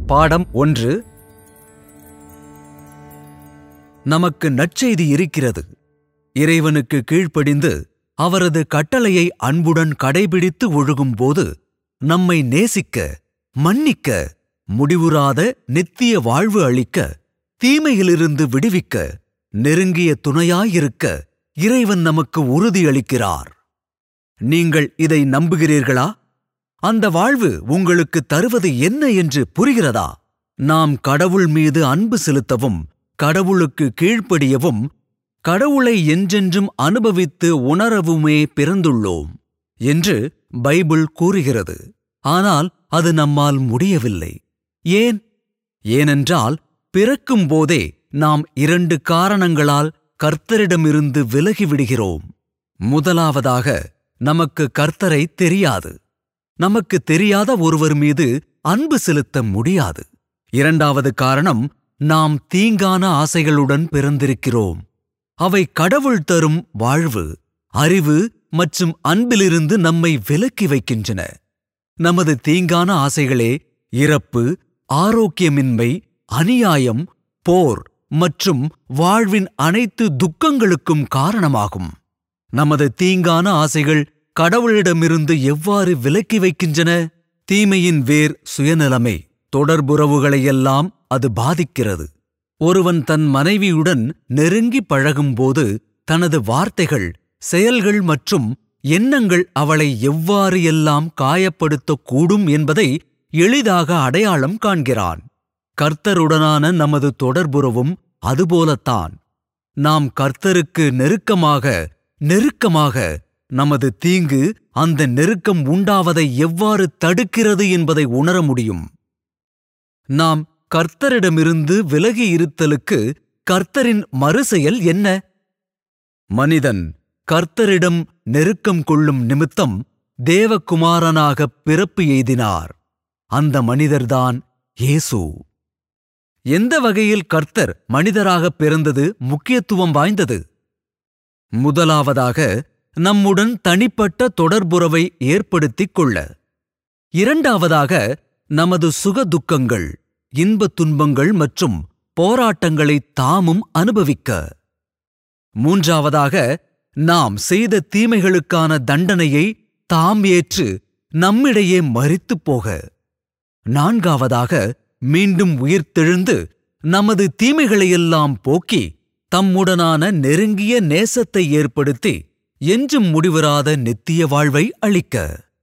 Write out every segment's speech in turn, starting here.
பாடம் ஒன்று நமக்கு நற்செய்தி இருக்கிறது இறைவனுக்கு கீழ்ப்படிந்து அவரது கட்டளையை அன்புடன் கடைபிடித்து ஒழுகும்போது நம்மை நேசிக்க மன்னிக்க முடிவுறாத நித்திய வாழ்வு அளிக்க தீமையிலிருந்து விடுவிக்க நெருங்கிய துணையாயிருக்க இறைவன் நமக்கு உறுதியளிக்கிறார் நீங்கள் இதை நம்புகிறீர்களா அந்த வாழ்வு உங்களுக்கு தருவது என்ன என்று புரிகிறதா நாம் கடவுள் மீது அன்பு செலுத்தவும் கடவுளுக்கு கீழ்ப்படியவும் கடவுளை என்றென்றும் அனுபவித்து உணரவுமே பிறந்துள்ளோம் என்று பைபிள் கூறுகிறது ஆனால் அது நம்மால் முடியவில்லை ஏன் ஏனென்றால் பிறக்கும் போதே நாம் இரண்டு காரணங்களால் கர்த்தரிடமிருந்து விலகிவிடுகிறோம் முதலாவதாக நமக்கு கர்த்தரை தெரியாது நமக்கு தெரியாத ஒருவர் மீது அன்பு செலுத்த முடியாது இரண்டாவது காரணம் நாம் தீங்கான ஆசைகளுடன் பிறந்திருக்கிறோம் அவை கடவுள் தரும் வாழ்வு அறிவு மற்றும் அன்பிலிருந்து நம்மை விலக்கி வைக்கின்றன நமது தீங்கான ஆசைகளே இறப்பு ஆரோக்கியமின்மை அநியாயம் போர் மற்றும் வாழ்வின் அனைத்து துக்கங்களுக்கும் காரணமாகும் நமது தீங்கான ஆசைகள் கடவுளிடமிருந்து எவ்வாறு விலக்கி வைக்கின்றன தீமையின் வேர் சுயநலமே தொடர்புறவுகளையெல்லாம் அது பாதிக்கிறது ஒருவன் தன் மனைவியுடன் நெருங்கி பழகும்போது தனது வார்த்தைகள் செயல்கள் மற்றும் எண்ணங்கள் அவளை எவ்வாறு எல்லாம் காயப்படுத்தக்கூடும் என்பதை எளிதாக அடையாளம் காண்கிறான் கர்த்தருடனான நமது தொடர்புறவும் அதுபோலத்தான் நாம் கர்த்தருக்கு நெருக்கமாக நெருக்கமாக நமது தீங்கு அந்த நெருக்கம் உண்டாவதை எவ்வாறு தடுக்கிறது என்பதை உணர முடியும் நாம் கர்த்தரிடமிருந்து விலகி இருத்தலுக்கு கர்த்தரின் மறுசெயல் என்ன மனிதன் கர்த்தரிடம் நெருக்கம் கொள்ளும் நிமித்தம் தேவகுமாரனாக பிறப்பு எய்தினார் அந்த மனிதர்தான் இயேசு எந்த வகையில் கர்த்தர் மனிதராக பிறந்தது முக்கியத்துவம் வாய்ந்தது முதலாவதாக நம்முடன் தனிப்பட்ட தொடர்புறவை ஏற்படுத்திக் கொள்ள இரண்டாவதாக நமது சுக துக்கங்கள் இன்பத் துன்பங்கள் மற்றும் போராட்டங்களை தாமும் அனுபவிக்க மூன்றாவதாக நாம் செய்த தீமைகளுக்கான தண்டனையை தாம் ஏற்று நம்மிடையே மறித்துப் போக நான்காவதாக மீண்டும் உயிர்த்தெழுந்து நமது தீமைகளையெல்லாம் போக்கி தம்முடனான நெருங்கிய நேசத்தை ஏற்படுத்தி என்றும் முடிவராத நித்திய வாழ்வை அளிக்க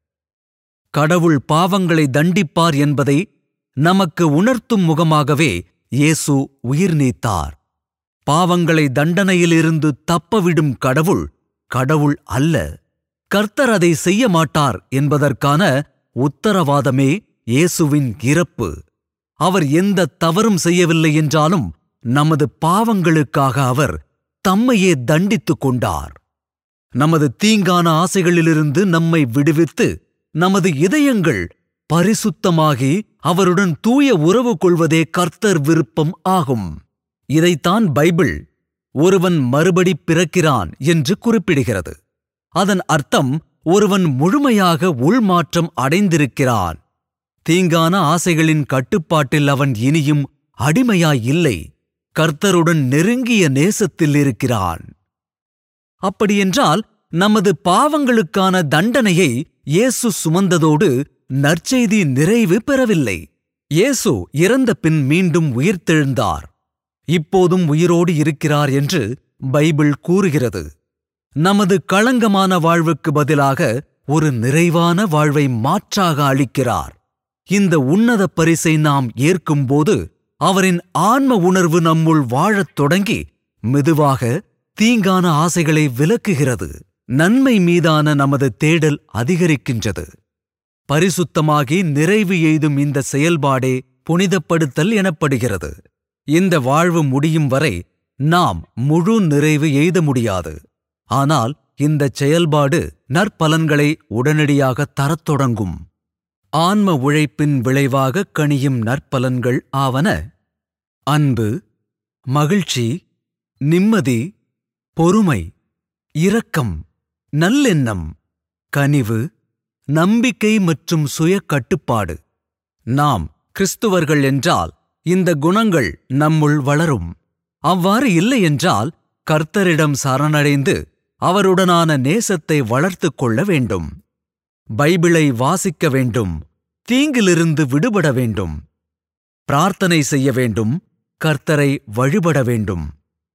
கடவுள் பாவங்களை தண்டிப்பார் என்பதை நமக்கு உணர்த்தும் முகமாகவே இயேசு உயிர் நீத்தார் பாவங்களை தண்டனையிலிருந்து தப்பவிடும் கடவுள் கடவுள் அல்ல கர்த்தர் அதை செய்ய மாட்டார் என்பதற்கான உத்தரவாதமே இயேசுவின் இறப்பு அவர் எந்த தவறும் செய்யவில்லை என்றாலும் நமது பாவங்களுக்காக அவர் தம்மையே தண்டித்துக் கொண்டார் நமது தீங்கான ஆசைகளிலிருந்து நம்மை விடுவித்து நமது இதயங்கள் பரிசுத்தமாகி அவருடன் தூய உறவு கொள்வதே கர்த்தர் விருப்பம் ஆகும் இதைத்தான் பைபிள் ஒருவன் மறுபடி பிறக்கிறான் என்று குறிப்பிடுகிறது அதன் அர்த்தம் ஒருவன் முழுமையாக உள்மாற்றம் அடைந்திருக்கிறான் தீங்கான ஆசைகளின் கட்டுப்பாட்டில் அவன் இனியும் அடிமையாய் இல்லை கர்த்தருடன் நெருங்கிய நேசத்தில் இருக்கிறான் அப்படியென்றால் நமது பாவங்களுக்கான தண்டனையை இயேசு சுமந்ததோடு நற்செய்தி நிறைவு பெறவில்லை இயேசு இறந்த பின் மீண்டும் உயிர்த்தெழுந்தார் இப்போதும் உயிரோடு இருக்கிறார் என்று பைபிள் கூறுகிறது நமது களங்கமான வாழ்வுக்கு பதிலாக ஒரு நிறைவான வாழ்வை மாற்றாக அளிக்கிறார் இந்த உன்னத பரிசை நாம் ஏற்கும்போது அவரின் ஆன்ம உணர்வு நம்முள் வாழத் தொடங்கி மெதுவாக தீங்கான ஆசைகளை விலக்குகிறது நன்மை மீதான நமது தேடல் அதிகரிக்கின்றது பரிசுத்தமாகி நிறைவு எய்தும் இந்த செயல்பாடே புனிதப்படுத்தல் எனப்படுகிறது இந்த வாழ்வு முடியும் வரை நாம் முழு நிறைவு எய்த முடியாது ஆனால் இந்த செயல்பாடு நற்பலன்களை உடனடியாக தரத் தொடங்கும் ஆன்ம உழைப்பின் விளைவாக கணியும் நற்பலன்கள் ஆவன அன்பு மகிழ்ச்சி நிம்மதி பொறுமை இரக்கம் நல்லெண்ணம் கனிவு நம்பிக்கை மற்றும் சுய கட்டுப்பாடு நாம் கிறிஸ்துவர்கள் என்றால் இந்த குணங்கள் நம்முள் வளரும் அவ்வாறு இல்லை என்றால் கர்த்தரிடம் சரணடைந்து அவருடனான நேசத்தை வளர்த்துக் கொள்ள வேண்டும் பைபிளை வாசிக்க வேண்டும் தீங்கிலிருந்து விடுபட வேண்டும் பிரார்த்தனை செய்ய வேண்டும் கர்த்தரை வழிபட வேண்டும்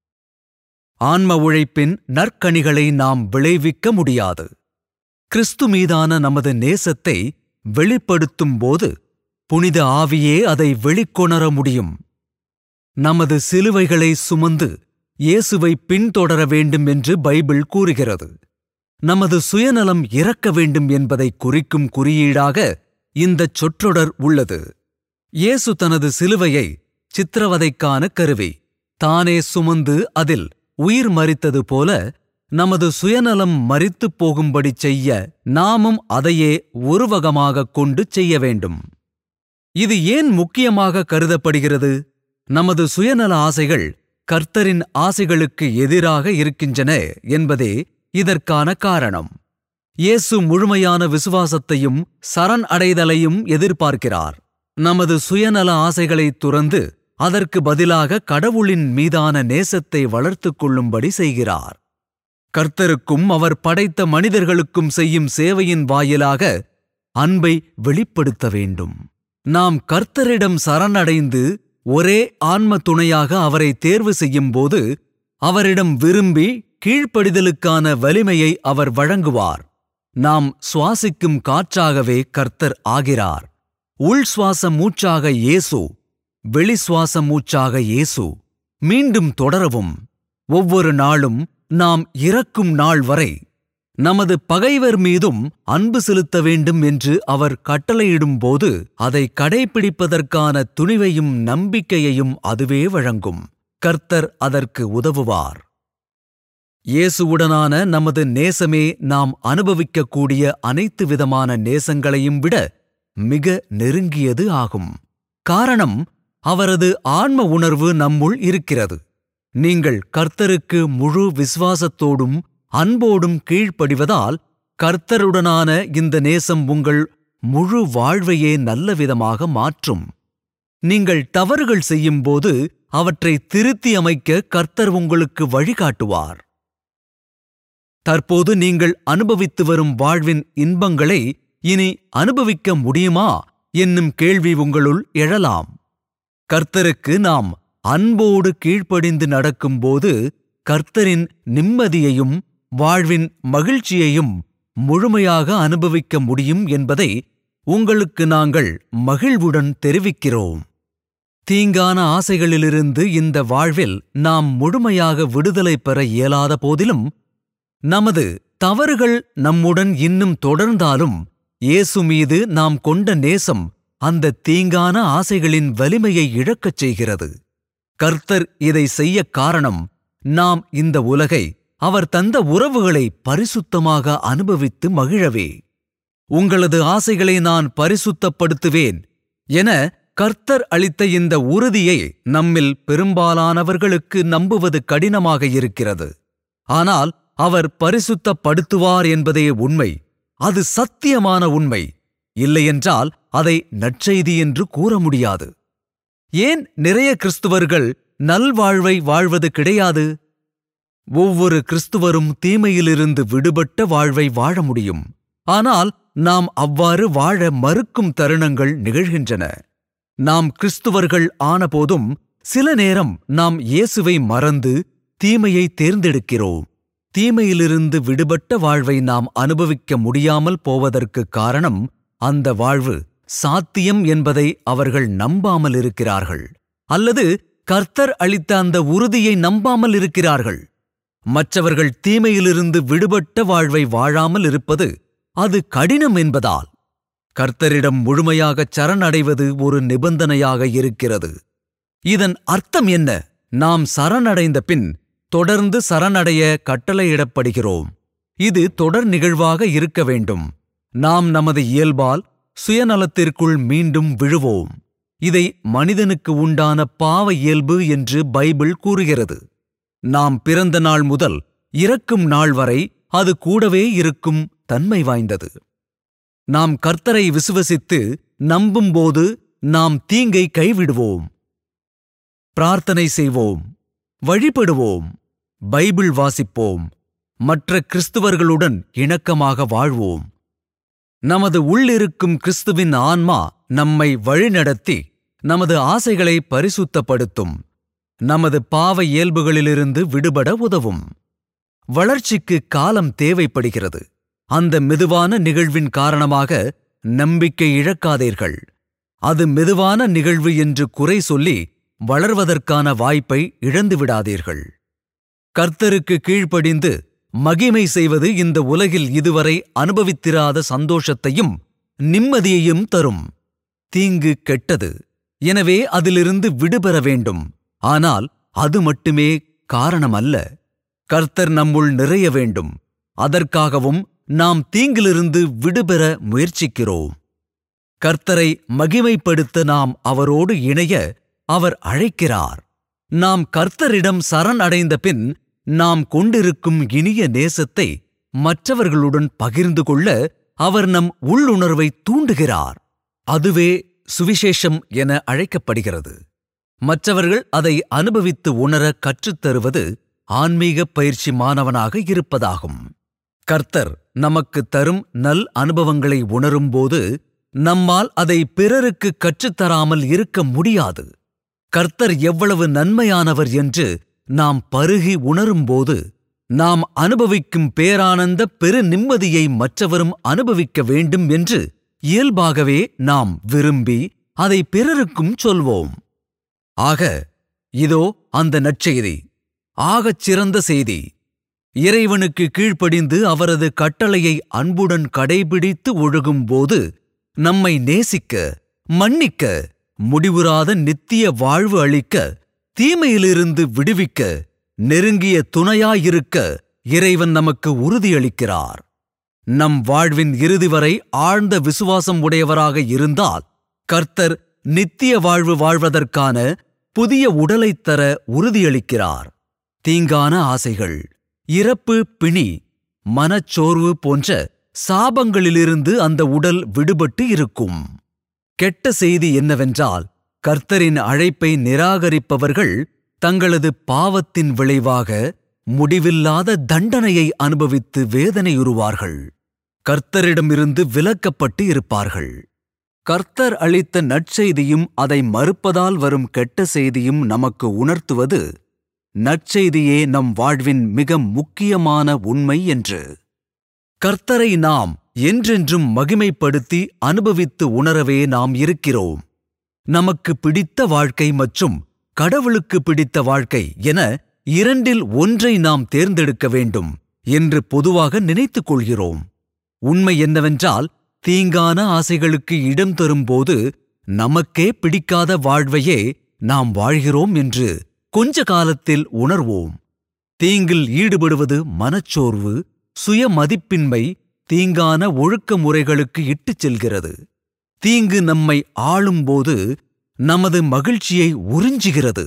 ஆன்ம உழைப்பின் நற்கனிகளை நாம் விளைவிக்க முடியாது கிறிஸ்து மீதான நமது நேசத்தை வெளிப்படுத்தும் போது புனித ஆவியே அதை வெளிக்கொணர முடியும் நமது சிலுவைகளை சுமந்து இயேசுவை பின்தொடர வேண்டும் என்று பைபிள் கூறுகிறது நமது சுயநலம் இறக்க வேண்டும் என்பதை குறிக்கும் குறியீடாக இந்தச் சொற்றொடர் உள்ளது இயேசு தனது சிலுவையை சித்திரவதைக்கான கருவி தானே சுமந்து அதில் உயிர் மரித்தது போல நமது சுயநலம் மரித்துப் போகும்படி செய்ய நாமும் அதையே உருவகமாகக் கொண்டு செய்ய வேண்டும் இது ஏன் முக்கியமாக கருதப்படுகிறது நமது சுயநல ஆசைகள் கர்த்தரின் ஆசைகளுக்கு எதிராக இருக்கின்றன என்பதே இதற்கான காரணம் இயேசு முழுமையான விசுவாசத்தையும் சரண் அடைதலையும் எதிர்பார்க்கிறார் நமது சுயநல ஆசைகளைத் துறந்து அதற்கு பதிலாக கடவுளின் மீதான நேசத்தை வளர்த்துக் கொள்ளும்படி செய்கிறார் கர்த்தருக்கும் அவர் படைத்த மனிதர்களுக்கும் செய்யும் சேவையின் வாயிலாக அன்பை வெளிப்படுத்த வேண்டும் நாம் கர்த்தரிடம் சரணடைந்து ஒரே ஆன்ம துணையாக அவரை தேர்வு செய்யும்போது அவரிடம் விரும்பி கீழ்ப்படிதலுக்கான வலிமையை அவர் வழங்குவார் நாம் சுவாசிக்கும் காற்றாகவே கர்த்தர் ஆகிறார் உள் சுவாச மூச்சாக இயேசு வெளி சுவாச மூச்சாக இயேசு மீண்டும் தொடரவும் ஒவ்வொரு நாளும் நாம் இறக்கும் நாள் வரை நமது பகைவர் மீதும் அன்பு செலுத்த வேண்டும் என்று அவர் கட்டளையிடும்போது அதை கடைபிடிப்பதற்கான துணிவையும் நம்பிக்கையையும் அதுவே வழங்கும் கர்த்தர் அதற்கு உதவுவார் இயேசுவுடனான நமது நேசமே நாம் அனுபவிக்கக்கூடிய அனைத்து விதமான நேசங்களையும் விட மிக நெருங்கியது ஆகும் காரணம் அவரது ஆன்ம உணர்வு நம்முள் இருக்கிறது நீங்கள் கர்த்தருக்கு முழு விசுவாசத்தோடும் அன்போடும் கீழ்ப்படிவதால் கர்த்தருடனான இந்த நேசம் உங்கள் முழு வாழ்வையே நல்ல விதமாக மாற்றும் நீங்கள் தவறுகள் செய்யும்போது அவற்றை திருத்தி அமைக்க கர்த்தர் உங்களுக்கு வழிகாட்டுவார் தற்போது நீங்கள் அனுபவித்து வரும் வாழ்வின் இன்பங்களை இனி அனுபவிக்க முடியுமா என்னும் கேள்வி உங்களுள் எழலாம் கர்த்தருக்கு நாம் அன்போடு கீழ்ப்படிந்து நடக்கும்போது கர்த்தரின் நிம்மதியையும் வாழ்வின் மகிழ்ச்சியையும் முழுமையாக அனுபவிக்க முடியும் என்பதை உங்களுக்கு நாங்கள் மகிழ்வுடன் தெரிவிக்கிறோம் தீங்கான ஆசைகளிலிருந்து இந்த வாழ்வில் நாம் முழுமையாக விடுதலை பெற இயலாத போதிலும் நமது தவறுகள் நம்முடன் இன்னும் தொடர்ந்தாலும் இயேசு மீது நாம் கொண்ட நேசம் அந்த தீங்கான ஆசைகளின் வலிமையை இழக்கச் செய்கிறது கர்த்தர் இதை செய்ய காரணம் நாம் இந்த உலகை அவர் தந்த உறவுகளை பரிசுத்தமாக அனுபவித்து மகிழவே உங்களது ஆசைகளை நான் பரிசுத்தப்படுத்துவேன் என கர்த்தர் அளித்த இந்த உறுதியை நம்மில் பெரும்பாலானவர்களுக்கு நம்புவது கடினமாக இருக்கிறது ஆனால் அவர் பரிசுத்தப்படுத்துவார் என்பதே உண்மை அது சத்தியமான உண்மை இல்லையென்றால் அதை நற்செய்தி என்று கூற முடியாது ஏன் நிறைய கிறிஸ்துவர்கள் நல்வாழ்வை வாழ்வது கிடையாது ஒவ்வொரு கிறிஸ்துவரும் தீமையிலிருந்து விடுபட்ட வாழ்வை வாழ முடியும் ஆனால் நாம் அவ்வாறு வாழ மறுக்கும் தருணங்கள் நிகழ்கின்றன நாம் கிறிஸ்துவர்கள் ஆனபோதும் சில நேரம் நாம் இயேசுவை மறந்து தீமையை தேர்ந்தெடுக்கிறோம் தீமையிலிருந்து விடுபட்ட வாழ்வை நாம் அனுபவிக்க முடியாமல் போவதற்கு காரணம் அந்த வாழ்வு சாத்தியம் என்பதை அவர்கள் நம்பாமல் இருக்கிறார்கள் அல்லது கர்த்தர் அளித்த அந்த உறுதியை நம்பாமல் இருக்கிறார்கள் மற்றவர்கள் தீமையிலிருந்து விடுபட்ட வாழ்வை வாழாமல் இருப்பது அது கடினம் என்பதால் கர்த்தரிடம் முழுமையாகச் சரணடைவது ஒரு நிபந்தனையாக இருக்கிறது இதன் அர்த்தம் என்ன நாம் சரணடைந்த பின் தொடர்ந்து சரணடைய கட்டளையிடப்படுகிறோம் இது தொடர் நிகழ்வாக இருக்க வேண்டும் நாம் நமது இயல்பால் சுயநலத்திற்குள் மீண்டும் விழுவோம் இதை மனிதனுக்கு உண்டான பாவ இயல்பு என்று பைபிள் கூறுகிறது நாம் பிறந்த நாள் முதல் இறக்கும் நாள் வரை அது கூடவே இருக்கும் தன்மை வாய்ந்தது நாம் கர்த்தரை விசுவசித்து நம்பும்போது நாம் தீங்கை கைவிடுவோம் பிரார்த்தனை செய்வோம் வழிபடுவோம் பைபிள் வாசிப்போம் மற்ற கிறிஸ்துவர்களுடன் இணக்கமாக வாழ்வோம் நமது உள்ளிருக்கும் கிறிஸ்துவின் ஆன்மா நம்மை வழிநடத்தி நமது ஆசைகளை பரிசுத்தப்படுத்தும் நமது பாவ இயல்புகளிலிருந்து விடுபட உதவும் வளர்ச்சிக்கு காலம் தேவைப்படுகிறது அந்த மெதுவான நிகழ்வின் காரணமாக நம்பிக்கை இழக்காதீர்கள் அது மெதுவான நிகழ்வு என்று குறை சொல்லி வளர்வதற்கான வாய்ப்பை இழந்துவிடாதீர்கள் கர்த்தருக்கு கீழ்ப்படிந்து மகிமை செய்வது இந்த உலகில் இதுவரை அனுபவித்திராத சந்தோஷத்தையும் நிம்மதியையும் தரும் தீங்கு கெட்டது எனவே அதிலிருந்து விடுபெற வேண்டும் ஆனால் அது மட்டுமே காரணமல்ல கர்த்தர் நம்முள் நிறைய வேண்டும் அதற்காகவும் நாம் தீங்கிலிருந்து விடுபெற முயற்சிக்கிறோம் கர்த்தரை மகிமைப்படுத்த நாம் அவரோடு இணைய அவர் அழைக்கிறார் நாம் கர்த்தரிடம் சரண் அடைந்த பின் நாம் கொண்டிருக்கும் இனிய நேசத்தை மற்றவர்களுடன் பகிர்ந்து கொள்ள அவர் நம் உள்ளுணர்வை தூண்டுகிறார் அதுவே சுவிசேஷம் என அழைக்கப்படுகிறது மற்றவர்கள் அதை அனுபவித்து உணர கற்றுத்தருவது ஆன்மீக பயிற்சி மாணவனாக இருப்பதாகும் கர்த்தர் நமக்கு தரும் நல் அனுபவங்களை உணரும்போது நம்மால் அதை பிறருக்கு கற்றுத்தராமல் இருக்க முடியாது கர்த்தர் எவ்வளவு நன்மையானவர் என்று நாம் பருகி உணரும்போது நாம் அனுபவிக்கும் பேரானந்த பெரு நிம்மதியை மற்றவரும் அனுபவிக்க வேண்டும் என்று இயல்பாகவே நாம் விரும்பி அதை பிறருக்கும் சொல்வோம் ஆக இதோ அந்த நற்செய்தி ஆகச் சிறந்த செய்தி இறைவனுக்கு கீழ்ப்படிந்து அவரது கட்டளையை அன்புடன் கடைபிடித்து ஒழுகும்போது நம்மை நேசிக்க மன்னிக்க முடிவுறாத நித்திய வாழ்வு அளிக்க தீமையிலிருந்து விடுவிக்க நெருங்கிய துணையாயிருக்க இறைவன் நமக்கு உறுதியளிக்கிறார் நம் வாழ்வின் இறுதி வரை ஆழ்ந்த விசுவாசம் உடையவராக இருந்தால் கர்த்தர் நித்திய வாழ்வு வாழ்வதற்கான புதிய உடலைத் தர உறுதியளிக்கிறார் தீங்கான ஆசைகள் இறப்பு பிணி மனச்சோர்வு போன்ற சாபங்களிலிருந்து அந்த உடல் விடுபட்டு இருக்கும் கெட்ட செய்தி என்னவென்றால் கர்த்தரின் அழைப்பை நிராகரிப்பவர்கள் தங்களது பாவத்தின் விளைவாக முடிவில்லாத தண்டனையை அனுபவித்து வேதனையுறுவார்கள் கர்த்தரிடமிருந்து விலக்கப்பட்டு இருப்பார்கள் கர்த்தர் அளித்த நற்செய்தியும் அதை மறுப்பதால் வரும் கெட்ட செய்தியும் நமக்கு உணர்த்துவது நற்செய்தியே நம் வாழ்வின் மிக முக்கியமான உண்மை என்று கர்த்தரை நாம் என்றென்றும் மகிமைப்படுத்தி அனுபவித்து உணரவே நாம் இருக்கிறோம் நமக்கு பிடித்த வாழ்க்கை மற்றும் கடவுளுக்கு பிடித்த வாழ்க்கை என இரண்டில் ஒன்றை நாம் தேர்ந்தெடுக்க வேண்டும் என்று பொதுவாக நினைத்துக் கொள்கிறோம் உண்மை என்னவென்றால் தீங்கான ஆசைகளுக்கு இடம் தரும்போது நமக்கே பிடிக்காத வாழ்வையே நாம் வாழ்கிறோம் என்று கொஞ்ச காலத்தில் உணர்வோம் தீங்கில் ஈடுபடுவது மனச்சோர்வு சுயமதிப்பின்மை தீங்கான ஒழுக்க முறைகளுக்கு இட்டுச் செல்கிறது தீங்கு நம்மை ஆளும்போது நமது மகிழ்ச்சியை உறிஞ்சுகிறது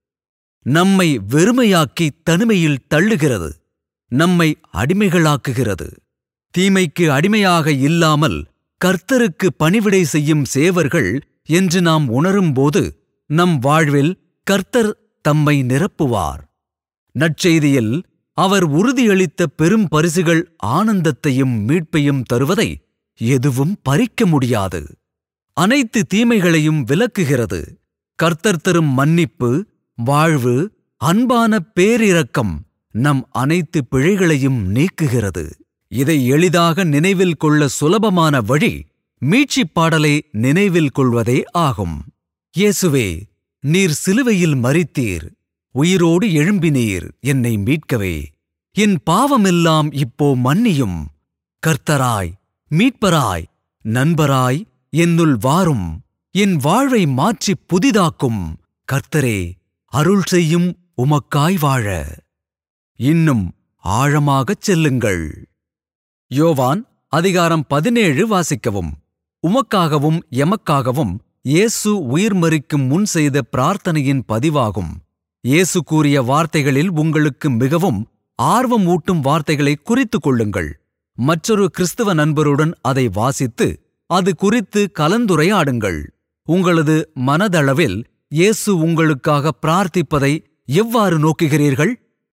நம்மை வெறுமையாக்கி தனிமையில் தள்ளுகிறது நம்மை அடிமைகளாக்குகிறது தீமைக்கு அடிமையாக இல்லாமல் கர்த்தருக்கு பணிவிடை செய்யும் சேவர்கள் என்று நாம் உணரும்போது நம் வாழ்வில் கர்த்தர் தம்மை நிரப்புவார் நற்செய்தியில் அவர் உறுதியளித்த பெரும் பரிசுகள் ஆனந்தத்தையும் மீட்பையும் தருவதை எதுவும் பறிக்க முடியாது அனைத்து தீமைகளையும் விலக்குகிறது கர்த்தர் தரும் மன்னிப்பு வாழ்வு அன்பான பேரிரக்கம் நம் அனைத்து பிழைகளையும் நீக்குகிறது இதை எளிதாக நினைவில் கொள்ள சுலபமான வழி மீட்சிப் பாடலை நினைவில் கொள்வதே ஆகும் இயேசுவே நீர் சிலுவையில் மரித்தீர் உயிரோடு எழும்பினீர் என்னை மீட்கவே என் பாவமெல்லாம் இப்போ மன்னியும் கர்த்தராய் மீட்பராய் நண்பராய் என்னுள் வாரும் என் வாழ்வை மாற்றிப் புதிதாக்கும் கர்த்தரே அருள் செய்யும் உமக்காய் வாழ இன்னும் ஆழமாகச் செல்லுங்கள் யோவான் அதிகாரம் பதினேழு வாசிக்கவும் உமக்காகவும் எமக்காகவும் இயேசு உயிர் மறிக்கும் முன் செய்த பிரார்த்தனையின் பதிவாகும் இயேசு கூறிய வார்த்தைகளில் உங்களுக்கு மிகவும் ஆர்வம் ஊட்டும் வார்த்தைகளை குறித்துக் கொள்ளுங்கள் மற்றொரு கிறிஸ்தவ நண்பருடன் அதை வாசித்து அது குறித்து கலந்துரையாடுங்கள் உங்களது மனதளவில் இயேசு உங்களுக்காக பிரார்த்திப்பதை எவ்வாறு நோக்குகிறீர்கள்